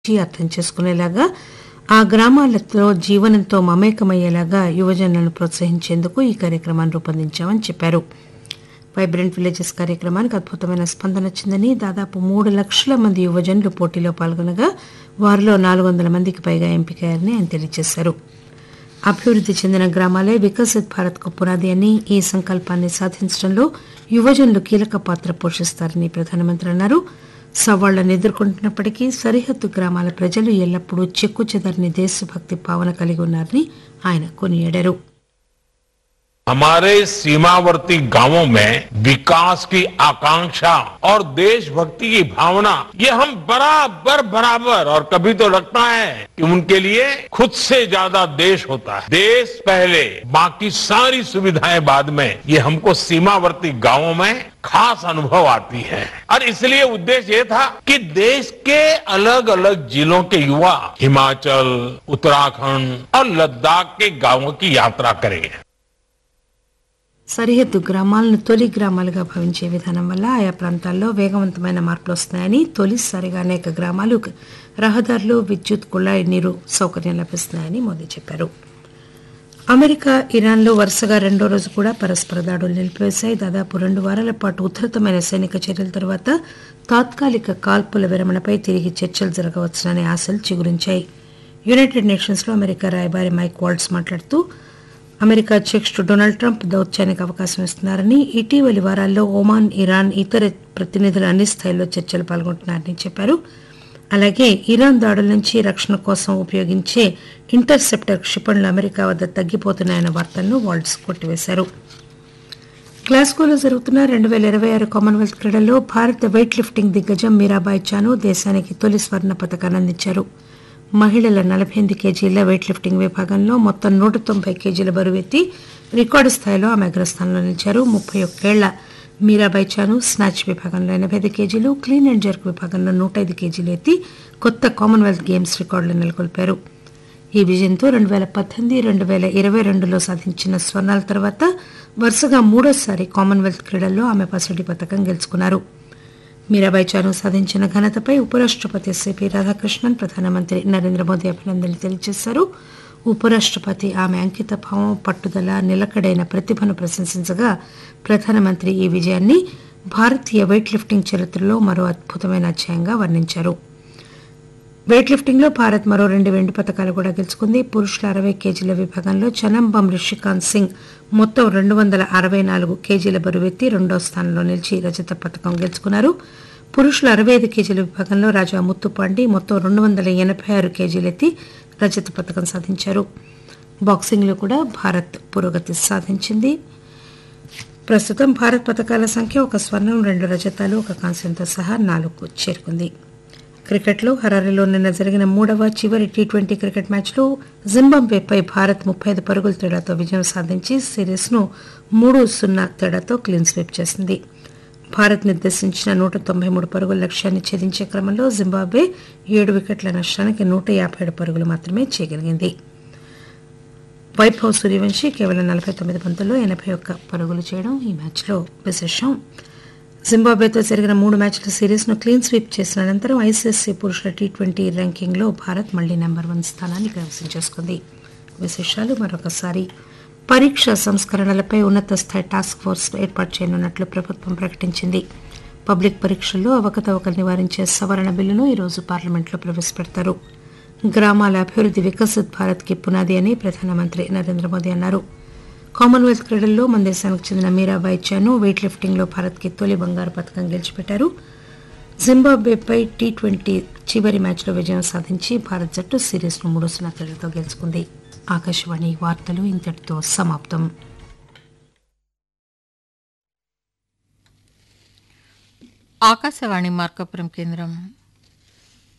గురించి అర్థం చేసుకునేలాగా ఆ గ్రామాలతో జీవనంతో మమేకమయ్యేలాగా యువజనులను ప్రోత్సహించేందుకు ఈ కార్యక్రమాన్ని రూపొందించామని చెప్పారు వైబ్రెంట్ విలేజెస్ కార్యక్రమానికి అద్భుతమైన స్పందన వచ్చిందని దాదాపు మూడు లక్షల మంది యువజనులు పోటీలో పాల్గొనగా వారిలో నాలుగు వందల మందికి పైగా ఎంపికయ్యారని ఆయన తెలియజేశారు అభివృద్ది చెందిన గ్రామాలే వికసిత్ భారత్ కు పునాది అని ఈ సంకల్పాన్ని సాధించడంలో యువజనులు కీలక పాత్ర పోషిస్తారని ప్రధానమంత్రి అన్నారు సవాళ్లను ఎదుర్కొంటున్నప్పటికీ సరిహద్దు గ్రామాల ప్రజలు ఎల్లప్పుడూ చెక్కు చెదరని దేశభక్తి భావన కలిగి ఉన్నారని ఆయన కొనియాడారు हमारे सीमावर्ती गांवों में विकास की आकांक्षा और देशभक्ति की भावना ये हम बराबर बराबर और कभी तो लगता है कि उनके लिए खुद से ज्यादा देश होता है देश पहले बाकी सारी सुविधाएं बाद में ये हमको सीमावर्ती गांवों में खास अनुभव आती है और इसलिए उद्देश्य ये था कि देश के अलग अलग जिलों के युवा हिमाचल उत्तराखंड और लद्दाख के गांवों की यात्रा करें సరిహద్దు గ్రామాలను తొలి గ్రామాలుగా భావించే విధానం వల్ల ఆయా ప్రాంతాల్లో వేగవంతమైన మార్పులు వస్తున్నాయని తొలిసారిగా అనేక గ్రామాలు రహదారులు విద్యుత్ కుళాయి నీరు సౌకర్యం లభిస్తున్నాయని మోదీ చెప్పారు అమెరికా ఇరాన్లో వరుసగా రెండో రోజు కూడా పరస్పర దాడులు నిలిపివేశాయి దాదాపు రెండు వారాల పాటు ఉధృతమైన సైనిక చర్యల తర్వాత తాత్కాలిక కాల్పుల విరమణపై తిరిగి చర్చలు జరగవచ్చుననే ఆశలు చిగురించాయి యునైటెడ్ నేషన్స్ లో అమెరికా రాయబారి మైక్ వాల్డ్స్ మాట్లాడుతూ అమెరికా అధ్యక్షుడు డొనాల్డ్ ట్రంప్ దౌత్యానికి అవకాశం ఇస్తున్నారని ఇటీవలి వారాల్లో ఒమాన్ ఇరాన్ ఇతర ప్రతినిధులు అన్ని స్థాయిల్లో చర్చలు పాల్గొంటున్నారని చెప్పారు అలాగే ఇరాన్ దాడుల నుంచి రక్షణ కోసం ఉపయోగించే ఇంటర్సెప్టర్ క్షిపణులు అమెరికా వద్ద తగ్గిపోతున్నాయన్న వార్తలను వాల్డ్స్ కొట్టివేశారు గ్లాస్గోలో జరుగుతున్న రెండు వేల ఇరవై ఆరు కామన్వెల్త్ క్రీడల్లో భారత వెయిట్ లిఫ్టింగ్ దిగ్గజం మీరాబాయ్ చాను దేశానికి తొలి స్వర్ణ పథకాన్ని అందించారు మహిళల నలభై ఎనిమిది కేజీల వెయిట్ లిఫ్టింగ్ విభాగంలో మొత్తం నూట తొంభై కేజీల బరువెత్తి రికార్డు స్థాయిలో ఆమె అగ్రస్థానంలో నిలిచారు ముప్పై ఒక్కేళ్ల మీరాబాయ్ చాను స్నాచ్ విభాగంలో ఎనభై ఐదు కేజీలు క్లీన్ అండ్ జర్క్ విభాగంలో నూట ఐదు కేజీలు ఎత్తి కొత్త కామన్వెల్త్ గేమ్స్ రికార్డులు నెలకొల్పారు ఈ విజయంతో రెండు వేల పద్దెనిమిది రెండు వేల ఇరవై రెండులో సాధించిన స్వర్ణాల తర్వాత వరుసగా మూడోసారి కామన్వెల్త్ క్రీడల్లో ఆమె పసిడి పథకం గెలుచుకున్నారు మీరాబాయి చాను సాధించిన ఘనతపై ఉపరాష్టపతి సిపి రాధాకృష్ణన్ ప్రధానమంత్రి నరేంద్ర మోదీ అభినందనలు తెలియజేశారు ఉపరాష్టపతి ఆమె అంకిత భావం పట్టుదల నిలకడైన ప్రతిభను ప్రశంసించగా ప్రధానమంత్రి ఈ విజయాన్ని భారతీయ వెయిట్ లిఫ్టింగ్ చరిత్రలో మరో అద్భుతమైన అధ్యాయంగా వర్ణించారు వెయిట్ లిఫ్టింగ్ లో భారత్ మరో రెండు వెండి పథకాలు కూడా గెలుచుకుంది పురుషుల అరవై కేజీల విభాగంలో చనంబం రిషికాంత్ సింగ్ మొత్తం రెండు వందల అరవై నాలుగు కేజీల బరువెత్తి రెండో స్థానంలో నిలిచి రజత పథకం గెలుచుకున్నారు పురుషుల అరవై ఐదు కేజీల విభాగంలో రాజా ముత్తుపాండి మొత్తం రెండు వందల ఎనభై ఆరు కేజీలెత్తి రజత పథకం సాధించారు బాక్సింగ్ లో కూడా భారత్ పురోగతి సాధించింది ప్రస్తుతం భారత్ పథకాల సంఖ్య ఒక స్వర్ణం రెండు రజతాలు ఒక కాంస్యంతో సహా నాలుగు చేరుకుంది క్రికెట్లో హరారీలో నిన్న జరిగిన మూడవ చివరి టీ ట్వంటీ క్రికెట్ మ్యాచ్లో జింబాబ్వేపై భారత్ ముప్పై ఐదు పరుగుల తేడాతో విజయం సాధించి సిరీస్ను మూడు సున్నా తేడాతో క్లీన్ స్వీప్ చేసింది భారత్ నిర్దేశించిన నూట తొంభై మూడు పరుగుల లక్ష్యాన్ని ఛేదించే క్రమంలో జింబాబ్వే ఏడు వికెట్ల నష్టానికి నూట యాభై ఏడు పరుగులు మాత్రమే చేయగలిగింది వైభవ్ సూర్యవంశీ కేవలం నలభై తొమ్మిది బంతుల్లో ఎనభై ఒక్క పరుగులు చేయడం ఈ మ్యాచ్లో విశేషం జింబాబ్వేతో జరిగిన మూడు మ్యాచ్ల సిరీస్ను క్లీన్ స్వీప్ చేసిన అనంతరం ఐసీఎస్సీ పురుషుల టీ ట్వంటీ ర్యాంకింగ్లో భారత్ మళ్లీ నెంబర్ వన్ స్థానాన్ని కైవసం చేసుకుంది విశేషాలు మరొకసారి పరీక్ష సంస్కరణలపై ఉన్నత స్థాయి టాస్క్ ఫోర్స్ ఏర్పాటు చేయనున్నట్లు ప్రభుత్వం ప్రకటించింది పబ్లిక్ పరీక్షల్లో అవకతవకలు నివారించే సవరణ బిల్లును ఈరోజు పార్లమెంట్లో ప్రవేశపెడతారు గ్రామాల అభివృద్ధి వికసిత్ భారత్ కి పునాది అని ప్రధానమంత్రి నరేంద్ర మోదీ అన్నారు కామన్వెల్త్ క్రీడల్లో మన దేశానికి చెందిన మీరాబాయి చాను వెయిట్ లిఫ్టింగ్ లో భారత్ కి తొలి బంగారు పథకం గెలిచిపెట్టారు జింబాబ్వేపై టీ ట్వంటీ చివరి మ్యాచ్లో విజయం సాధించి భారత్ జట్టు సిరీస్ను మూడు సున్నా తేడాతో గెలుచుకుంది ఆకాశవాణి వార్తలు ఇంతటితో సమాప్తం ఆకాశవాణి మార్కపురం కేంద్రం